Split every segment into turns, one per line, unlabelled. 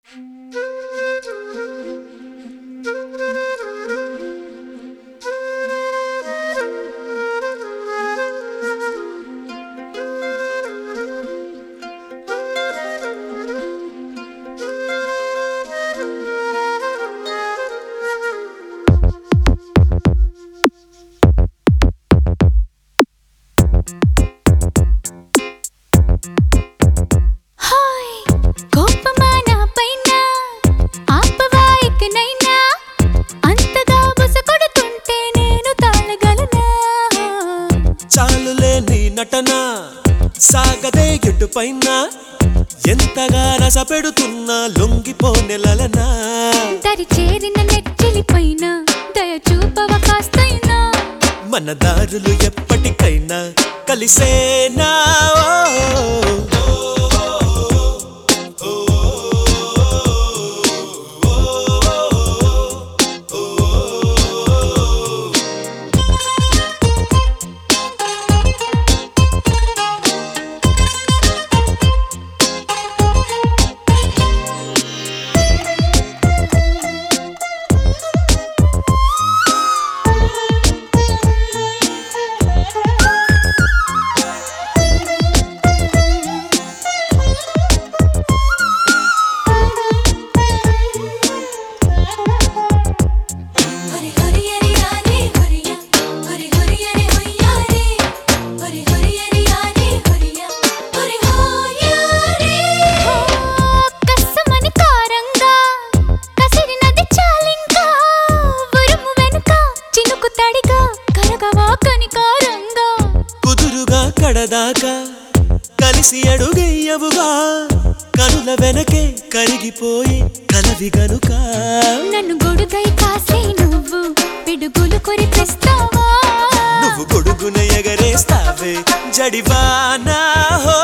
పైన ఎంతగా రస పెడుతున్నా లొంగిపోనెలనా
దరి చేరిన నెచ్చిలి పైన దయ చూపవ కాస్తైనా
మన దారులు ఎప్పటికైనా కలిసేనా
హరి హరి హరి హరి హరియ హరి హరి హరి హొయ్య రే హరి హరి హరి హరి హరియ హరి హోయ రే
ఓ, కస్సమని కారంగా కసిరినది చాలింకా ఉరుము వెనుక చినుకు తడిగా కరగవా కనికారంగా
కుదురుగా కడదాకా కలిసి అడుగెయ్యవుగా కనుల వెనకే కరిగిపోయి కలవి గనుక
నన్ను గొడుగై కాసే నువ్వు పిడుగులు కొరిపిస్తావా
నువ్వు గొడుగున ఎగరేస్తావే జడివానా హో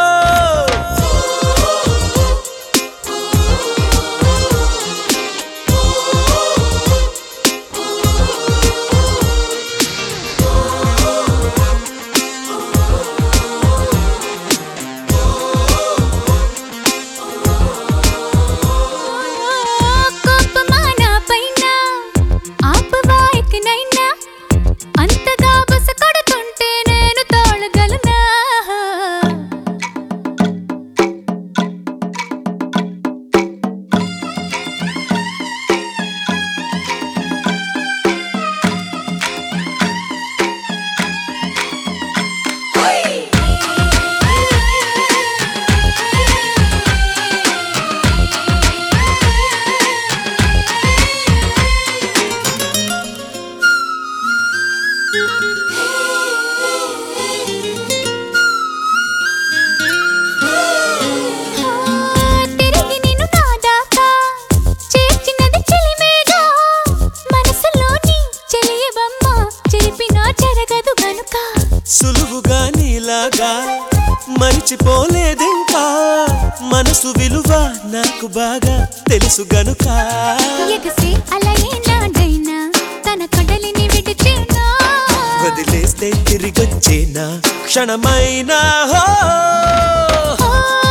కోపమా నా పైన ఆపవా ఎక్కనైనా అంతగా బస కొడుతుంటే నేను తోలగలనా తిరిగి నిన్ను నా దాకా చేర్చినది చెలిమేగా మనసులోని చెలియబమ్మ చెరిపినా చెరగదు గనుక
సులువుగా నీలాగా మరిచిపోలేదింకా మనసు విలువ నాకు బాగా తెలుసు గనుక
ఎగసే అలయే నాడైనా తన కడలిని విడిచేనా
వదిలేస్తే తిరిగొచ్చేనా క్షణమైనా హో
ఓ